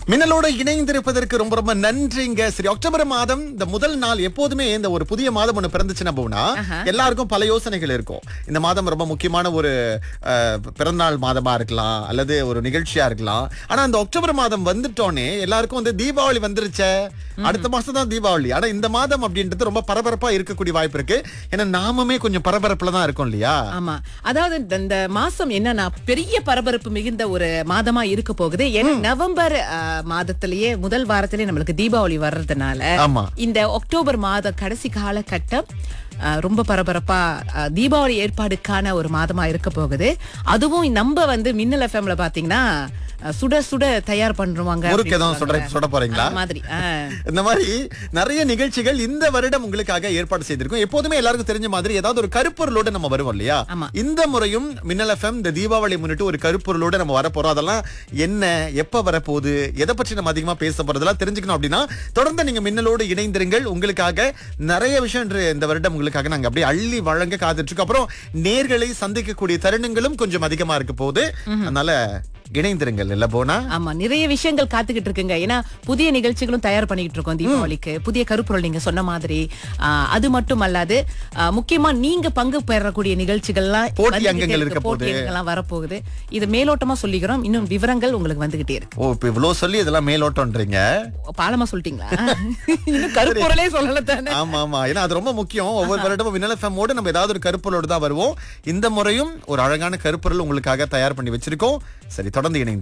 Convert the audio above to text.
மின்னலோடு இணைந்திருப்பதற்கு ரொம்ப ரொம்ப நன்றிங்க சரி அக்டோபர் மாதம் இந்த முதல் நாள் எப்போதுமே இந்த ஒரு புதிய மாதம் ஒண்ணு பிறந்துச்சுன்னா போனா எல்லாருக்கும் பல யோசனைகள் இருக்கும் இந்த மாதம் ரொம்ப முக்கியமான ஒரு அஹ், பிறந்தநாள் மாதமா இருக்கலாம் அல்லது ஒரு நிகழ்ச்சியா இருக்கலாம் ஆனா இந்த அக்டோபர் மாதம் வந்துட்டோனே எல்லாருக்கும் வந்து தீபாவளி வந்துருச்சே அடுத்த மாசம் தான் தீபாவளி ஆனா இந்த மாதம் அப்படின்றது ரொம்ப பரபரப்பா இருக்கக்கூடிய வாய்ப்பு இருக்கு ஏன்னா நாமுமே கொஞ்சம் பரபரப்புல தான் இருக்கோம் இல்லையா ஆமா அதாவது இந்த- இந்த மாசம் என்னன்னா பெரிய பரபரப்பு மிகுந்த ஒரு மாதமா இருக்க போகுது ஏன்னா நவம்பர் ஆ, மாதத்திலேயே முதல் வாரத்திலேயே நம்மளுக்கு தீபாவளி வர்றதுனால ஆமா இந்த அக்டோபர் மாத கடைசி காலகட்டம் ஆ, ரொம்ப பரபரப்பா ஆ, தீபாவளி ஏற்பாடுக்கான ஒரு மாதமா இருக்க போகுது அதுவும் நம்ம வந்து மின்னல் எஃப்எம்ல பாத்தீங்கன்னா ஆ, சுட சுட தயார் பண்றவாங்க முறுக்கு அப்படின்னு எதுவும் சுட சொல்றாங்க. சுட போறீங்களா ஆ, மாதிரி ஆ. இந்த மாதிரி நிறைய நிகழ்ச்சிகள் இந்த வருடம் உங்களுக்காக ஏற்பாடு செய்திருக்கோம் எப்போதுமே எல்லாருக்கும் தெரிஞ்ச மாதிரி ஏதாவது ஒரு கருப்பொருளோட நம்ம வருவோம் இல்லையா ஆமா. இந்த முறையும் மின்னல் எஃப்எம் இந்த தீபாவளி முன்னிட்டு ஒரு கருப்பொருளோட நம்ம வரப்போறோம் அதெல்லாம் என்ன எப்ப வரப்போகுது எதை பற்றி நம்ம அதிகமா பேச போறதெல்லாம் தெரிஞ்சுக்கணும் அப்படின்னா தொடர்ந்து நீங்க மின்னலோடு இணைந்திருங்கள் உங்களுக்காக நிறைய விஷயம் இன்று இந்த வருடம் உங்களுக்காக நாங்க அப்படியே அள்ளி வழங்க காத்துட்டு இருக்கோம் அப்புறம் நேர்களை சந்திக்கக்கூடிய தருணங்களும் கொஞ்சம் அதிகமா இருக்க போகுது அதனால இணைந்திருங்கள் இல்ல போனா ஆமா நிறைய விஷயங்கள் காத்துக்கிட்டு இருக்குங்க ஏன்னா புதிய நிகழ்ச்சிகளும் தயார் பண்ணிக்கிட்டு இருக்கோம் தீபாவளிக்கு புதிய கருப்பொருள் நீங்க சொன்ன மாதிரி ஆ, அது மட்டும் அல்லாது ஆ, முக்கியமா நீங்க பங்கு பெறக்கூடிய நிகழ்ச்சிகள்லாம் போட்டி வந்துகிட்டே அங்கங்கள் இருக்கு. இருக்க போட்டி போகுது. அங்கங்கள்லாம் வரப்போகுது இது மேலோட்டமா சொல்லிக்கிறோம் இன்னும் விவரங்கள் உங்களுக்கு வந்துகிட்டே இருக்கு ஓ இப்ப இவ்வளவு சொல்லி இதெல்லாம் மேலோட்டம்ன்றீங்க பாலமா சொல்லிட்டீங்களா இன்னும் கருப்பொருளே சொல்லல தானே ஆமா ஆமா ஏன்னா அது ரொம்ப முக்கியம் ஒவ்வொரு வருடமும் வினல் எஃப்எம்மோடு நம்ம ஏதாவது ஒரு கருப்பொருளோடு தான் வருவோம் இந்த முறையும் ஒரு அழகான கருப்பொருள் உங்களுக்காக தயார் பண்ணி வச்சிருக்கோம் சரி தொடர்ந்து இணைந்து